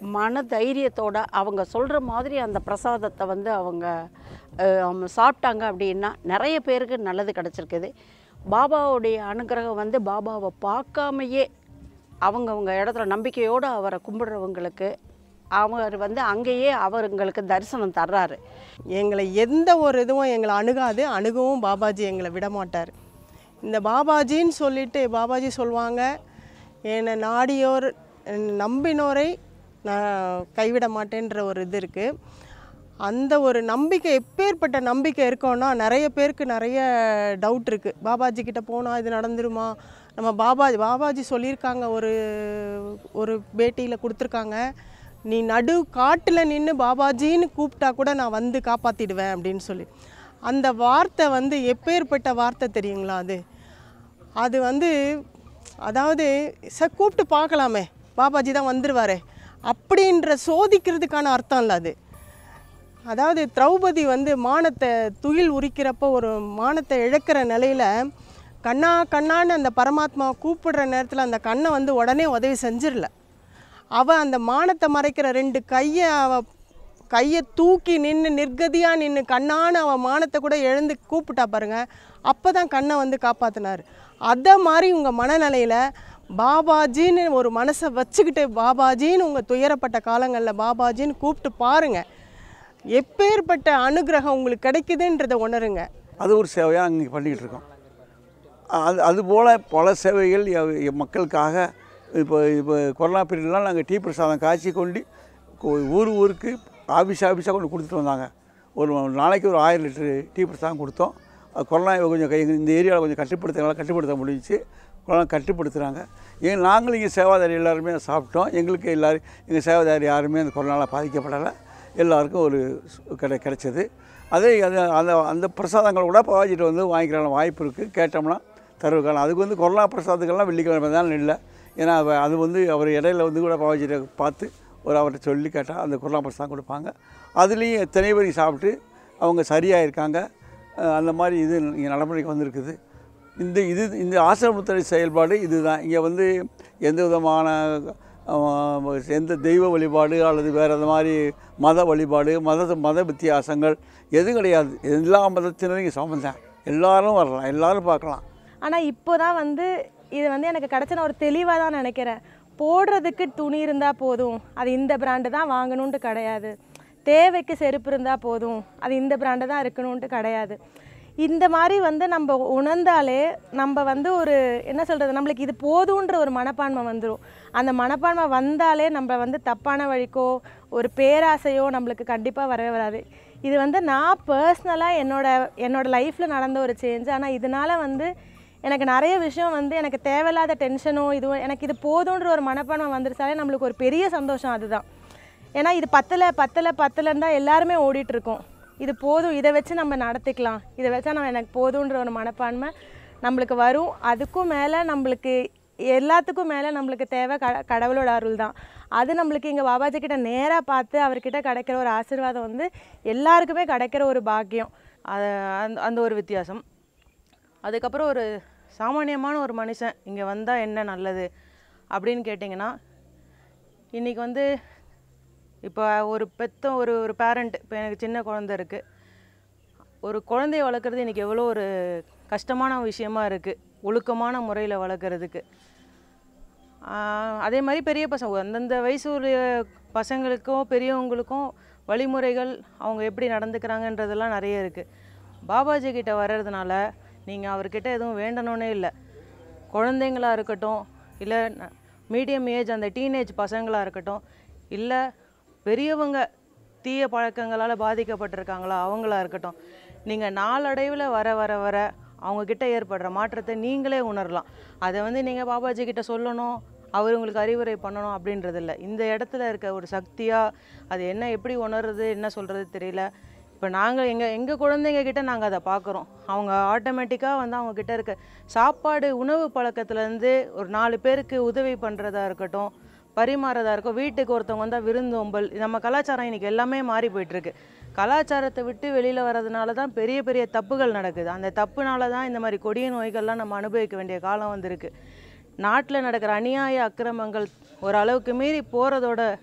மன தைரியத்தோட அவங்க சொல்கிற மாதிரி அந்த பிரசாதத்தை வந்து அவங்க அஹ், அவங்க சாப்பிட்டாங்க அப்படின்னா நிறைய பேருக்கு நல்லது கிடச்சிருக்குது பாபாவுடைய அனுகிரகம் வந்து பாபாவை பார்க்காமையே அவங்கவங்க இடத்துல நம்பிக்கையோடு அவரை கும்பிடுறவங்களுக்கு அவர் வந்து அங்கேயே அவங்களுக்கு தரிசனம் தர்றாரு எங்களை எந்த ஒரு இதுவும் எங்களை அணுகாது அணுகவும் பாபாஜி எங்களை விட மாட்டார் இந்த பாபாஜின்னு சொல்லிட்டு பாபாஜி சொல்லுவாங்க என்னை நாடியோர் நம்பினோரை நான் கைவிட மாட்டேன்ற ஒரு இது இருக்குது அந்த ஒரு நம்பிக்கை எப்பேற்பட்ட நம்பிக்கை இருக்கோன்னா நிறைய பேருக்கு நிறைய டவுட் இருக்குது பாபாஜி கிட்ட போனால் இது நடந்துருமா நம்ம பாபாஜி பாபாஜி சொல்லியிருக்காங்க ஒரு ஒரு பேட்டியில் கொடுத்துருக்காங்க நீ நடு காட்டில் நின்று பாபாஜின்னு கூப்பிட்டா கூட நான் வந்து காப்பாற்றிடுவேன் அப்படின்னு சொல்லி அந்த வார்த்தை வந்து எப்பேற்பட்ட வார்த்தை தெரியுங்களா அது அது வந்து அதாவது ச கூப்பிட்டு பார்க்கலாமே பாபாஜி தான் வந்துருவாரே அப்படின்ற சோதிக்கிறதுக்கான அர்த்தம் இல்லை அது அதாவது திரௌபதி வந்து மானத்தை துயில் உரிக்கிறப்போ ஒரு மானத்தை இழக்கிற நிலையில் கண்ணா கண்ணான்னு அந்த பரமாத்மா கூப்பிடுற நேரத்தில் அந்த கண்ணை வந்து உடனே உதவி செஞ்சிடல அவள் அந்த மானத்தை மறைக்கிற ரெண்டு கையை அவ கையை தூக்கி நின்று நிர்கதியாக நின்று கண்ணான்னு அவள் மானத்தை கூட எழுந்து கூப்பிட்டா பாருங்க அப்போ தான் கண்ணை வந்து காப்பாற்றினார் அதை மாதிரி உங்கள் மனநிலையில் பாபாஜின்னு ஒரு மனசை வச்சுக்கிட்டு பாபாஜின்னு உங்கள் துயரப்பட்ட காலங்களில் பாபாஜின்னு கூப்பிட்டு பாருங்கள் எப்பேற்பட்ட அனுகிரகம் உங்களுக்கு கிடைக்குதுன்றதை உணருங்க அது ஒரு சேவையாக அங்கே பண்ணிக்கிட்டு இருக்கோம் அது அதுபோல் பல சேவைகள் எ- எ- மக்களுக்காக இப்போ இப்போ கொரோனா பீரியட்லாம் நாங்கள் டீ பிரசாதம் காய்ச்சி கொண்டு கொ- ஊர் ஊருக்கு ஆஃபீஸ் ஆஃபீஸாக கொண்டு கொடுத்துட்டு வந்தாங்க ஒரு நாளைக்கு ஒரு ஆயிரம் லிட்டரு டீ பிரசாதம் கொடுத்தோம் அது கொரோனா கொஞ்சம் கை இந்த ஏரியாவில் கொஞ்சம் கட்டுப்படுத்தனால கட்டுப்படுத்த முடிஞ்சுச்சு கொரோனா கட்டுப்படுத்துகிறாங்க ஏன் நாங்களும் இங்கே சேவாதாரி எல்லாருமே சாப்பிட்டோம் எங்களுக்கு எல்லோரும் எங்கள் சேவாதாரி யாருமே அந்த கொரோனாவில் பாதிக்கப்படலை எல்லாருக்கும் ஒரு சு- கிடை கிடைச்சது அதே அது அந்த அந்த பிரசாதங்கள் கூட பாவாஜிட்டு வந்து வாங்கிக்கிற வாய்ப்பு இருக்குது கேட்டோம்னா தருவக்காலம் அதுக்கு வந்து கொரோனா பிரசாதங்கள்லாம் வெள்ளிக்கிழமை தான் இல்லை ஏன்னா அவ- அது வந்து அவர் இடையில வந்து கூட பாவாஜிட்ட பார்த்து ஒரு அவர்கிட்ட சொல்லி கேட்டால் அந்த கொரோனா பிரசாதம் கொடுப்பாங்க அதுலேயும் எத்தனை பேர் சாப்பிட்டு அவங்க சரியாக இருக்காங்க அஹ் அந்த மாதிரி இது இங்கே நடைமுறைக்கு வந்திருக்குது இந்த இது இந்த ஆசிரமத்துறை செயல்பாடு இதுதான் இங்கே வந்து எந்த விதமான அஹ், எந்த தெய்வ வழிபாடு அல்லது வேறு எந்த மாதிரி மத வழிபாடு மத மத வித்தியாசங்கள் எதுவும் கிடையாது எல்லா மதத்தினரும் இங்கே சமந்தேன் எல்லாரும் வரலாம் எல்லாரும் பார்க்கலாம் ஆனால் இப்போ தான் வந்து இது வந்து எனக்கு கிடச்ச நான் ஒரு தெளிவாக தான் நினைக்கிறேன் போடுறதுக்கு துணி இருந்தால் போதும் அது இந்த பிராண்டு தான் வாங்கணுன்ட்டு கிடையாது தேவைக்கு செருப்பு இருந்தால் போதும் அது இந்த பிராண்டு தான் இருக்கணுன்ட்டு கிடையாது இந்த மாதிரி வந்து நம்ம உணர்ந்தாலே நம்ம வந்து ஒரு என்ன சொல்கிறது நம்மளுக்கு இது போதுன்ற ஒரு மனப்பான்மை வந்துடும் அந்த மனப்பான்மை வந்தாலே நம்ம வந்து தப்பான வழிக்கோ ஒரு பேராசையோ நம்மளுக்கு கண்டிப்பாக வரவே வராது இது வந்து நான் பர்சனலாக என்னோட என்னோட லைஃப்பில் நடந்த ஒரு சேஞ்ச் ஆனால் இதனால் வந்து எனக்கு நிறைய விஷயம் வந்து எனக்கு தேவையில்லாத டென்ஷனோ இதுவும் எனக்கு இது போதுன்ற ஒரு மனப்பான்மை வந்துருச்சாலே நம்மளுக்கு ஒரு பெரிய சந்தோஷம் அதுதான் ஏன்னா இது பத்தலை பத்தலை பத்தலைன்னு தான் எல்லாருமே ஓடிட்டு இருக்கோம் இது போதும் இதை வச்சு நம்ம நடத்திக்கலாம் இதை வச்சா நம்ம எனக்கு போதுன்ற ஒரு மனப்பான்மை நம்மளுக்கு வரும் அதுக்கும் மேலே நம்மளுக்கு எல்லாத்துக்கும் மேலே நம்மளுக்கு தேவை க கடவுளோட அருள் தான் அது நம்மளுக்கு இங்கே பாபாஜி கிட்ட நேராக பார்த்து அவர்கிட்ட கிடைக்கிற ஒரு ஆசீர்வாதம் வந்து எல்லாருக்குமே கிடைக்கிற ஒரு பாக்கியம் அது அந்த அந்த ஒரு வித்தியாசம் அதுக்கப்புறம் ஒரு சாமானியமான ஒரு மனுஷன் இங்கே வந்தால் என்ன நல்லது அப்படின்னு கேட்டிங்கன்னா இன்றைக்கி வந்து இப்போ ஒரு பெத்த ஒரு ஒரு பேரண்ட் இப்போ எனக்கு சின்ன குழந்த இருக்குது ஒரு குழந்தைய வளர்க்குறது இன்றைக்கி எவ்வளோ ஒரு கஷ்டமான விஷயமா இருக்குது ஒழுக்கமான முறையில் வளர்க்குறதுக்கு ஆஹ் அதே மாதிரி பெரிய பசங்க அந்தந்த வயசு உள்ள பசங்களுக்கும் பெரியவங்களுக்கும் வழிமுறைகள் அவங்க எப்படி நடந்துக்கிறாங்கன்றதெல்லாம் நிறைய இருக்குது பாபாஜி கிட்ட வர்றதுனால நீங்கள் அவர்கிட்ட எதுவும் வேண்டணும்னே இல்லை குழந்தைங்களா இருக்கட்டும் இல்லை மீடியம் ஏஜ் அந்த டீனேஜ் பசங்களாக இருக்கட்டும் இல்லை பெரியவங்க தீய பழக்கங்களால் பாதிக்கப்பட்டிருக்காங்களா அவங்களா இருக்கட்டும் நீங்கள் நாளடைவில் வர வர வர அவங்கக்கிட்ட ஏற்படுற மாற்றத்தை நீங்களே உணரலாம் அதை வந்து நீங்கள் பாபாஜி கிட்ட சொல்லணும் அவர் உங்களுக்கு அறிவுரை பண்ணணும் அப்படின்றது இல்லை இந்த இடத்துல இருக்க ஒரு சக்தியாக அது என்ன எப்படி உணர்றது என்ன சொல்கிறது தெரியல இப்போ நாங்கள் எங்கள் எங்கள் குழந்தைங்க கிட்ட நாங்கள் அதை பார்க்குறோம் அவங்க ஆட்டோமேட்டிக்காக வந்து அவங்க கிட்ட இருக்க சாப்பாடு உணவு பழக்கத்துலேருந்து ஒரு நாலு பேருக்கு உதவி பண்ணுறதா இருக்கட்டும் பரிமாறதா இருக்கும் வீட்டுக்கு ஒருத்தவங்க வந்தால் விருந்தோம்பல் நம்ம கலாச்சாரம் இன்றைக்கி எல்லாமே மாறி போயிட்டுருக்கு கலாச்சாரத்தை விட்டு வெளியில் வர்றதுனால தான் பெரிய பெரிய தப்புகள் நடக்குது அந்த தப்புனால தான் இந்த மாதிரி கொடிய நோய்கள்லாம் நம்ம அனுபவிக்க வேண்டிய காலம் வந்திருக்கு நாட்டில் நடக்கிற அநியாய அக்கிரமங்கள் ஒரு அளவுக்கு மீறி போகிறதோட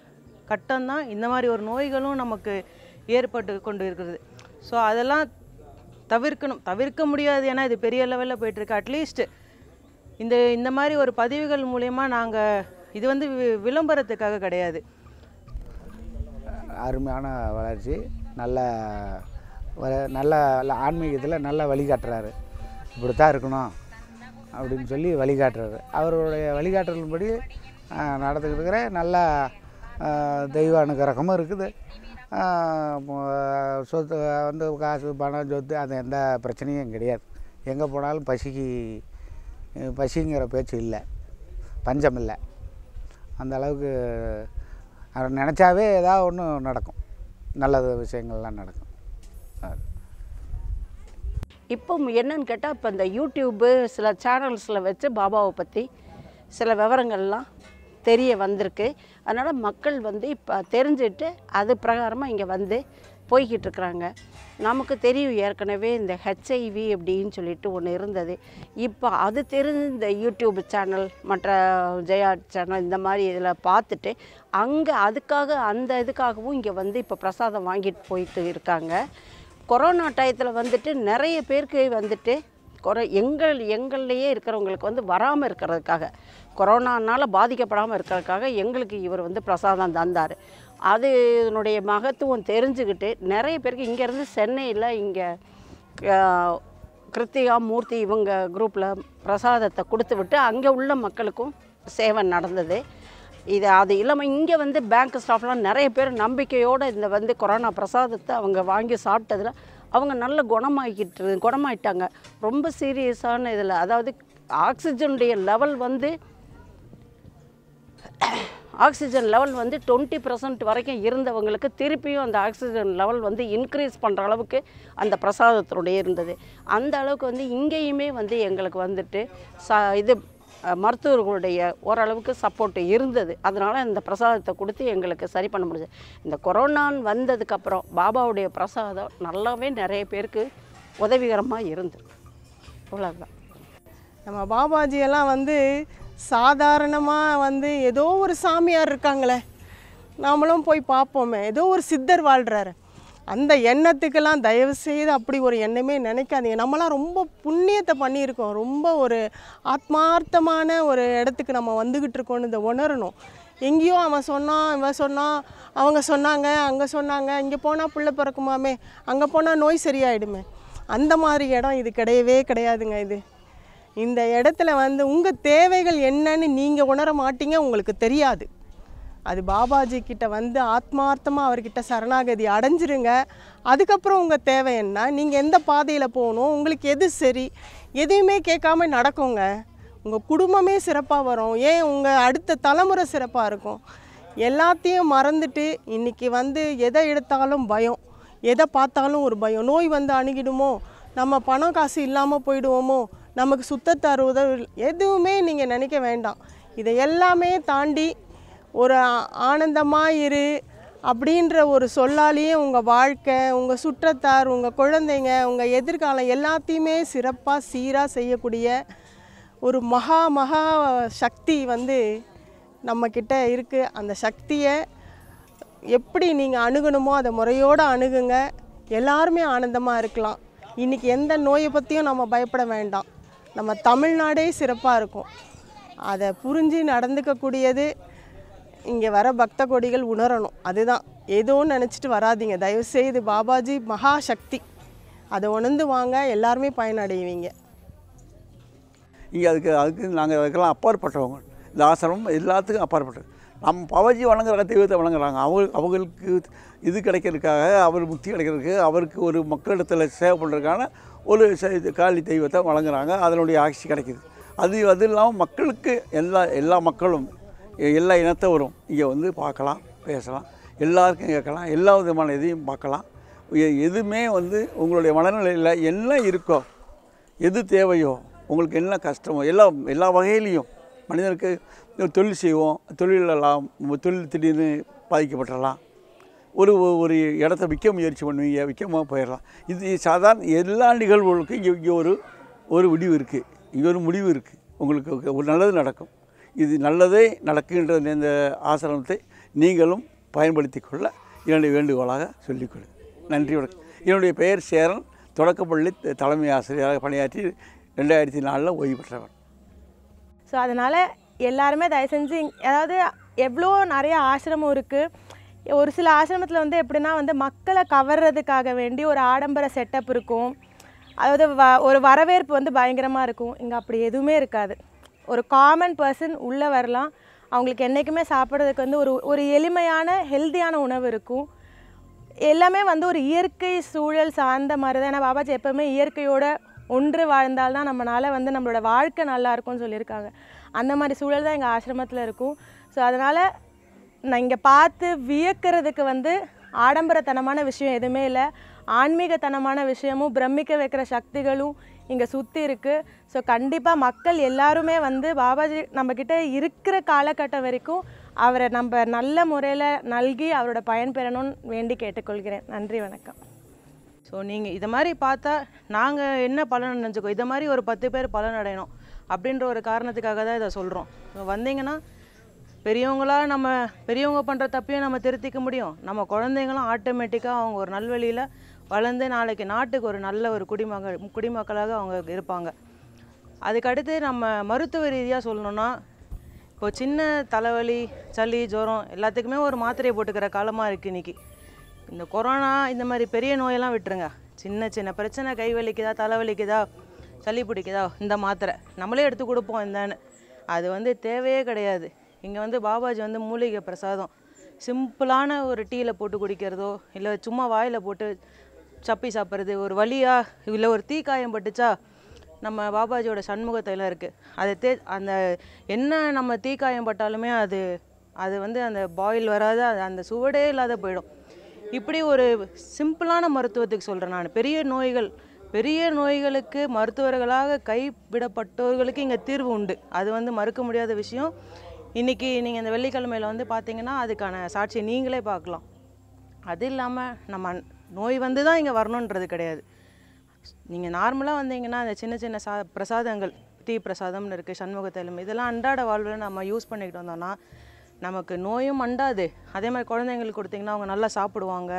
கட்டம்தான் இந்த மாதிரி ஒரு நோய்களும் நமக்கு ஏற்பட்டு கொண்டு இருக்கிறது ஸோ அதெல்லாம் தவிர்க்கணும் தவிர்க்க முடியாது ஏன்னா இது பெரிய லெவலில் போயிட்டுருக்கு அட்லீஸ்ட் இந்த இந்த மாதிரி ஒரு பதிவுகள் மூலயமா நாங்கள் இது வந்து வி- விளம்பரத்துக்காக கிடையாது அருமையான வளர்ச்சி நல்ல வ- நல்ல ஆன்மீகத்தில் நல்ல வழிகாட்டுறாரு இப்படி தான் இருக்கணும் அப்படின்னு சொல்லி வழிகாட்டுறாரு அவருடைய வழிகாட்டுதலின்படி ஆஹ், நடந்துக்கிட்டு இருக்கிறேன் நல்லா ஆஹ், தெய்வ அனுகிரகமும் இருக்குது ஆஹ், ம- சொத்து வந்து காசு பணம் சொத்து அது எந்த பிரச்சனையும் கிடையாது எங்கே போனாலும் பசிக்கு பசிங்கிற பேச்சு இல்லை பஞ்சம் இல்லை அந்த அளவுக்கு அவர் நினச்சாவே ஏதாவது ஒன்று நடக்கும் நல்லது விஷயங்கள்லாம் நடக்கும் அது. இப்போ என்னன்னு கேட்டால் இப்போ இந்த யூடியூப்பு சில சேனல்ஸில் வச்சு பாபாவை பற்றி சில விவரங்கள்லாம் தெரிய வந்திருக்கு அதனால் மக்கள் வந்து இப்போ தெரிஞ்சுட்டு அது பிரகாரமாக இங்கே வந்து போய்கிட்டு இருக்கிறாங்க நமக்கு தெரியும் ஏற்கனவே இந்த ஹெச்ஐவி அப்படின்னு சொல்லிட்டு ஒன்று இருந்தது இப்போ அது தெரிஞ்ச இந்த யூடியூப் சேனல் மற்ற ஜெயா சேனல் இந்த மாதிரி இதில் பார்த்துட்டு அங்கே அதுக்காக அந்த இதுக்காகவும் இங்கே வந்து இப்போ பிரசாதம் வாங்கிட்டு போயிட்டு இருக்காங்க கொரோனா டயத்தில் வந்துட்டு நிறைய பேருக்கு வந்துட்டு கொரோ எங்கள் எங்கள்லையே இருக்கிறவங்களுக்கு வந்து வராமல் இருக்கிறதுக்காக கொரோனானால பாதிக்கப்படாமல் இருக்கிறதுக்காக எங்களுக்கு இவர் வந்து பிரசாதம் தந்தார் அது இதனுடைய மகத்துவம் தெரிஞ்சுக்கிட்டு நிறைய பேருக்கு இங்கேருந்து சென்னையில் இங்கே கிருத்திகா மூர்த்தி இவங்க குரூப்பில் பிரசாதத்தை கொடுத்து விட்டு அங்கே உள்ள மக்களுக்கும் சேவை நடந்தது இது அது இல்லாமல் இங்கே வந்து பேங்க் ஸ்டாஃப்லாம் நிறைய பேர் நம்பிக்கையோடு இந்த வந்து கொரோனா பிரசாதத்தை அவங்க வாங்கி சாப்பிட்டதுல அவங்க நல்ல குணமாகிட்டு குணமாயிட்டாங்க ரொம்ப சீரியஸான இதில் அதாவது ஆக்சிஜனுடைய லெவல் வந்து ஆக்சிஜன் லெவல் வந்து டுவெண்ட்டி பர்சன்ட் வரைக்கும் இருந்தவங்களுக்கு திருப்பியும் அந்த ஆக்சிஜன் லெவல் வந்து இன்க்ரீஸ் பண்ணுற அளவுக்கு அந்த பிரசாதத்தினுடைய இருந்தது அந்த அளவுக்கு வந்து இங்கேயுமே வந்து எங்களுக்கு வந்துட்டு ச இது அஹ், மருத்துவர்களுடைய ஓரளவுக்கு சப்போர்ட் இருந்தது அதனால் இந்த பிரசாதத்தை கொடுத்து எங்களுக்கு சரி பண்ண முடிஞ்சது இந்த கொரோனான்னு வந்ததுக்கப்புறம் பாபாவுடைய பிரசாதம் நல்லாவே நிறைய பேருக்கு உதவிகரமாக இருந்தது அவ்வளோதான் நம்ம பாபாஜியெல்லாம் வந்து சாதாரணமாக வந்து ஏதோ ஒரு சாமியார் இருக்காங்களே நாமளும் போய் பார்ப்போமே ஏதோ ஒரு சித்தர் வாழ்கிறாரு அந்த எண்ணத்துக்கெல்லாம் தயவு செய்து அப்படி ஒரு எண்ணமே நினைக்காதீங்க நம்மலாம் ரொம்ப புண்ணியத்தை பண்ணியிருக்கோம் ரொம்ப ஒரு ஆத்மார்த்தமான ஒரு இடத்துக்கு நம்ம வந்துக்கிட்டு இருக்கோம்னு இதை உணரணும் எங்கேயோ அவன் சொன்னான் இவன் சொன்னான் அவங்க சொன்னாங்க அங்கே சொன்னாங்க இங்கே போனால் புள்ள பிறக்குமாமே அங்கே போனால் நோய் சரியாயிடுமே அந்த மாதிரி இடம் இது கிடையவே கிடையாதுங்க இது இந்த இடத்துல வந்து உங்கள் தேவைகள் என்னன்னு நீங்கள் உணர மாட்டீங்க உங்களுக்கு தெரியாது அது பாபாஜி கிட்ட வந்து ஆத்மார்த்தமாக அவர்கிட்ட சரணாகதி அடைஞ்சிருங்க அதுக்கப்புறம் உங்கள் தேவை என்ன நீங்கள் எந்த பாதையில் போகணும் உங்களுக்கு எது சரி எதையுமே கேட்காம நடக்குங்க உங்கள் குடும்பமே சிறப்பாக வரும் ஏன் உங்கள் அடுத்த தலைமுறை சிறப்பாக இருக்கும் எல்லாத்தையும் மறந்துட்டு இன்றைக்கி வந்து எதை எடுத்தாலும் பயம் எதை பார்த்தாலும் ஒரு பயம் நோய் வந்து அணுகிடுமோ நம்ம பணம் காசு இல்லாமல் போயிடுவோமோ நமக்கு சுத்தத்தார் உதவி எதுவுமே நீங்கள் நினைக்க வேண்டாம் இதை எல்லாமே தாண்டி ஒரு ஆனந்தமாக இரு அப்படின்ற ஒரு சொல்லாலேயே உங்கள் வாழ்க்கை உங்கள் சுற்றத்தார் உங்கள் குழந்தைங்க உங்கள் எதிர்காலம் எல்லாத்தையுமே சிறப்பாக சீராக செய்யக்கூடிய ஒரு மகா மகா சக்தி வந்து நம்மக்கிட்ட இருக்குது அந்த சக்தியை எப்படி நீங்கள் அணுகணுமோ அதை முறையோடு அணுகுங்க எல்லாருமே ஆனந்தமாக இருக்கலாம் இன்றைக்கி எந்த நோயை பற்றியும் நம்ம பயப்பட வேண்டாம் நம்ம தமிழ்நாடே சிறப்பாக இருக்கும் அதை புரிஞ்சு நடந்துக்கக்கூடியது இங்கே வர பக்த கொடிகள் உணரணும் அதுதான் ஏதோ நினச்சிட்டு வராதீங்க தயவுசெய்து பாபாஜி மகா சக்தி அதை உணர்ந்து வாங்க எல்லாருமே பயனடைவீங்க இங்கே அதுக்கு அதுக்கு நாங்கள் அதுக்கெல்லாம் அப்பாற்பட்டவங்க இந்த ஆசிரமம் எல்லாத்துக்கும் அப்பாற்பட்டது நம்ம பவஜி வணங்குற தெய்வத்தை வணங்குறாங்க அவங்க அவங்களுக்கு இது கிடைக்கிறதுக்காக அவர் முக்தி கிடைக்கிறதுக்கு அவருக்கு ஒரு மக்களிடத்தில் சேவை பண்ணுறதுக்கான ஒரு ச- இது காளி தெய்வத்தை வழங்குறாங்க அதனுடைய ஆட்சி கிடைக்குது அது அது இல்லாமல் மக்களுக்கு எல்லா எல்லா மக்களும் எ- எல்லா இனத்தவரும் இங்கே வந்து பார்க்கலாம் பேசலாம் எல்லாருக்கும் கேட்கலாம் எல்லா விதமான இதையும் பார்க்கலாம் எ- எதுவுமே வந்து உங்களுடைய மனநிலையில் என்ன இருக்கோ எது தேவையோ உங்களுக்கு என்ன கஷ்டமோ எல்லா எல்லா வகையிலையும் மனிதனுக்கு ஒரு தொழில் செய்வோம் தொழிலெல்லாம் தொழில் திடீர்னு பாதிக்கப்பட்டுறலாம் ஒரு ஒரு இடத்த விற்க முயற்சி பண்ணுவீங்க விற்காம போயிடலாம் இது சாதாரண எல்லா நிகழ்வுகளுக்கும் இங்கே இங்கே ஒரு ஒரு முடிவு இருக்குது இங்கே ஒரு முடிவு இருக்குது உங்களுக்கு ஒரு நல்லது நடக்கும் இது நல்லதே நடக்குன்ற இந்த ஆசிரமத்தை நீங்களும் பயன்படுத்தி கொள்ள என்னுடைய வேண்டுகோளாக சொல்லிக்கொடு நன்றி வணக்கம் என்னுடைய பெயர் சேரன் தொடக்கப்பள்ளி த- தலைமை ஆசிரியராக பணியாற்றி ரெண்டாயிரத்தி நாலில் ஓய்வு பெற்றவர் ஸோ அதனால் எல்லாருமே தயவு செஞ்சு இங்க- அதாவது எவ்வளோ நிறைய ஆசிரமம் இருக்குது ஒரு சில ஆசிரமத்தில் வந்து எப்படின்னா வந்து மக்களை கவர்றதுக்காக வேண்டி ஒரு ஆடம்பர செட்டப் இருக்கும் அதாவது வ ஒரு வரவேற்பு வந்து பயங்கரமாக இருக்கும் இங்கே அப்படி எதுவுமே இருக்காது ஒரு காமன் பர்சன் உள்ளே வரலாம் அவங்களுக்கு என்றைக்குமே சாப்பிட்றதுக்கு வந்து ஒரு ஒரு எளிமையான ஹெல்த்தியான உணவு இருக்கும் எல்லாமே வந்து ஒரு இயற்கை சூழல் சார்ந்த மாதிரி தான் ஏன்னா பாபாஜி எப்போவுமே இயற்கையோட ஒன்று வாழ்ந்தால்தான் நம்மளால் வந்து நம்மளோட வாழ்க்கை நல்லா இருக்கும்னு சொல்லியிருக்காங்க அந்த மாதிரி சூழல் தான் எங்கள் ஆசிரமத்தில் இருக்கும் ஸோ அதனால் நான் இங்கே பார்த்து வியக்கிறதுக்கு வந்து ஆடம்பரத்தனமான விஷயம் எதுவுமே இல்லை ஆன்மீகத்தனமான விஷயமும் பிரமிக்க வைக்கிற சக்திகளும் இங்கே சுற்றி இருக்குது ஸோ கண்டிப்பாக மக்கள் எல்லாருமே வந்து பாபாஜி நம்மக்கிட்ட இருக்கிற காலகட்டம் வரைக்கும் அவரை நம்ம நல்ல முறையில் நல்கி அவரோட பயன் பெறணும்னு வேண்டி கேட்டுக்கொள்கிறேன் நன்றி வணக்கம் ஸோ நீங்கள் இதை மாதிரி பார்த்தா நாங்கள் என்ன பலன் நினச்சிக்கோ இதை மாதிரி ஒரு பத்து பேர் பலன் அடையணும் அப்படின்ற ஒரு காரணத்துக்காக தான் இதை சொல்கிறோம் ஸோ வந்தீங்கன்னா பெரியவங்களா நம்ம பெரியவங்க பண்ணுற தப்பையும் நம்ம திருத்திக்க முடியும் நம்ம குழந்தைங்களும் ஆட்டோமேட்டிக்காக அவங்க ஒரு நல்வழியில் வளர்ந்து நாளைக்கு நாட்டுக்கு ஒரு நல்ல ஒரு குடிமக்கள் குடிமக்களாக அவங்க இருப்பாங்க அதுக்கடுத்து நம்ம மருத்துவ ரீதியாக சொல்லணும்னா இப்போ சின்ன தலைவலி சளி ஜுரம் எல்லாத்துக்குமே ஒரு மாத்திரையை போட்டுக்கிற காலமாக இருக்குது இன்றைக்கி இந்த கொரோனா இந்த மாதிரி பெரிய நோயெல்லாம் விட்டுருங்க சின்ன சின்ன பிரச்சனை கை வலிக்குதா தலை வலிக்குதா சளி பிடிக்குதா இந்த மாத்திரை நம்மளே எடுத்து கொடுப்போம் இந்தான்னு அது வந்து தேவையே கிடையாது இங்கே வந்து பாபாஜி வந்து மூலிகை பிரசாதம் சிம்பிளான ஒரு டீயில் போட்டு குடிக்கிறதோ இல்லை சும்மா வாயில் போட்டு சப்பி சாப்பிட்றது ஒரு வலியா இல்லை ஒரு தீக்காயம் பட்டுச்சா நம்ம பாபாஜியோட சண்முக தைலம் இருக்குது அதை தே அந்த என்ன நம்ம தீக்காயம் பட்டாலுமே அது அது வந்து அந்த பாயில் வராது அது அந்த சுவடே இல்லாத போயிடும் இப்படி ஒரு சிம்பிளான மருத்துவத்துக்கு சொல்கிறேன் நான் பெரிய நோய்கள் பெரிய நோய்களுக்கு மருத்துவர்களாக கைவிடப்பட்டவர்களுக்கு இங்கே தீர்வு உண்டு அது வந்து மறுக்க முடியாத விஷயம் இன்றைக்கி நீங்கள் இந்த வெள்ளிக்கிழமையில் வந்து பார்த்தீங்கன்னா அதுக்கான சாட்சியை நீங்களே பார்க்கலாம் அது இல்லாமல் நம்ம நோய் வந்து தான் இங்கே வரணுன்றது கிடையாது நீங்கள் நார்மலாக வந்தீங்கன்னா அந்த சின்ன சின்ன சா பிரசாதங்கள் டீ பிரசாதம்னு இருக்குது சண்முக தைலம் இதெல்லாம் அன்றாட வாழ்வில் நம்ம யூஸ் பண்ணிக்கிட்டு வந்தோம்னா நமக்கு நோயும் அண்டாது அதே மாதிரி குழந்தைங்களுக்கு கொடுத்தீங்கன்னா அவங்க நல்லா சாப்பிடுவாங்க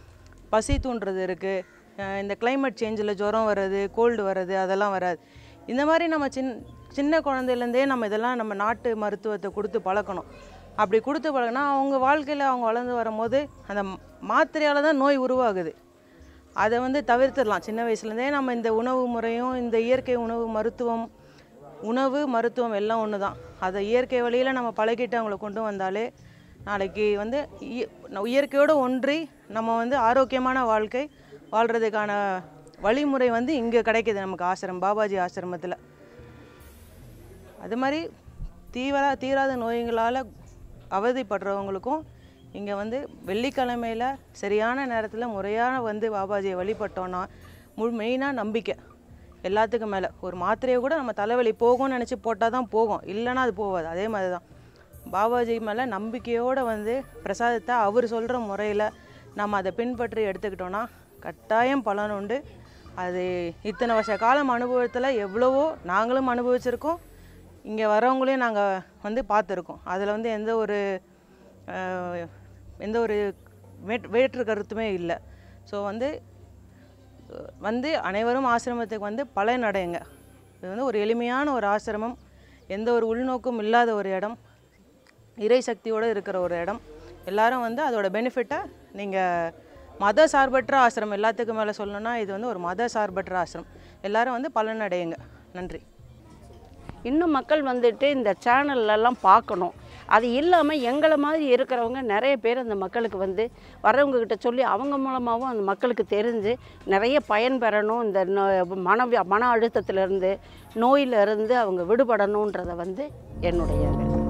பசி தூண்டுறது இருக்குது இந்த climate சேஞ்சில் ஜுரம் வர்றது கோல்டு வர்றது அதெல்லாம் வராது இந்த மாதிரி நம்ம சின் சின்ன குழந்தையிலேருந்தே நம்ம இதெல்லாம் நம்ம நாட்டு மருத்துவத்தை கொடுத்து பழக்கணும் அப்படி கொடுத்து பழகினா அவங்க வாழ்க்கையில் அவங்க வளர்ந்து வரும்போது அந்த மாத்திரையால் தான் நோய் உருவாகுது அதை வந்து தவிர்த்துடலாம் சின்ன வயசுலேருந்தே நம்ம இந்த உணவு முறையும் இந்த இயற்கை உணவு மருத்துவம் உணவு மருத்துவம் எல்லாம் ஒன்று தான் அதை இயற்கை வழியில் நம்ம பழகிட்டு அவங்கள கொண்டு வந்தாலே நாளைக்கு வந்து இய- ந- இயற்கையோடு ஒன்றி நம்ம வந்து ஆரோக்கியமான வாழ்க்கை வாழ்கிறதுக்கான வழிமுறை வந்து இங்கே கிடைக்குது நமக்கு ஆசிரமம் பாபாஜி ஆசிரமத்தில் அது மாதிரி தீவிர தீராத நோய்களால் அவதிப்படுறவங்களுக்கும் இங்கே வந்து வெள்ளிக்கிழமையில் சரியான நேரத்தில் முறையான வந்து பாபாஜியை வழிபட்டோன்னா முழு மெயினாக நம்பிக்கை எல்லாத்துக்கும் மேலே ஒரு மாத்திரையை கூட நம்ம தலைவலி போகும்னு நினச்சி போட்டால் தான் போகும் இல்லைன்னா அது போகாது அதே மாதிரி தான் பாபாஜி மேலே நம்பிக்கையோடு வந்து பிரசாதத்தை அவர் சொல்கிற முறையில் நம்ம அதை பின்பற்றி எடுத்துக்கிட்டோன்னா கட்டாயம் பலன் உண்டு அது இத்தனை வருஷ காலம் அனுபவத்தில் எவ்வளவோ நாங்களும் அனுபவிச்சிருக்கோம் இங்கே வரவங்களையும் நாங்கள் வந்து பார்த்துருக்கோம் அதில் வந்து எந்த ஒரு அஹ், எந்த ஒரு வேட் வேற்று கருத்துமே இல்லை ஸோ வந்து அஹ், வந்து அனைவரும் ஆசிரமத்துக்கு வந்து பலன் அடையுங்க இது வந்து ஒரு எளிமையான ஒரு ஆசிரமம் எந்த ஒரு உள்நோக்கும் இல்லாத ஒரு இடம் இறை சக்தியோடு இருக்கிற ஒரு இடம் எல்லாரும் வந்து அதோட பெனிஃபிட்டை நீங்கள் மத சார்பற்ற ஆசிரமம் எல்லாத்துக்கும் மேலே சொல்லணும்னா இது வந்து ஒரு மத சார்பற்ற ஆசிரமம் எல்லாரும் வந்து பலன் அடையுங்க நன்றி இன்னும் மக்கள் வந்துட்டு இந்த சேனல்லலாம் பார்க்கணும் அது இல்லாமல் எங்களை மாதிரி இருக்கிறவங்க நிறைய பேர் அந்த மக்களுக்கு வந்து வர்றவங்க கிட்ட சொல்லி அவங்க மூலமாகவும் அந்த மக்களுக்கு தெரிஞ்சு நிறைய பயன் பெறணும் இந்த நோ- மன மன அழுத்தத்திலேருந்து நோயிலிருந்து அவங்க விடுபடணுன்றதை வந்து என்னுடைய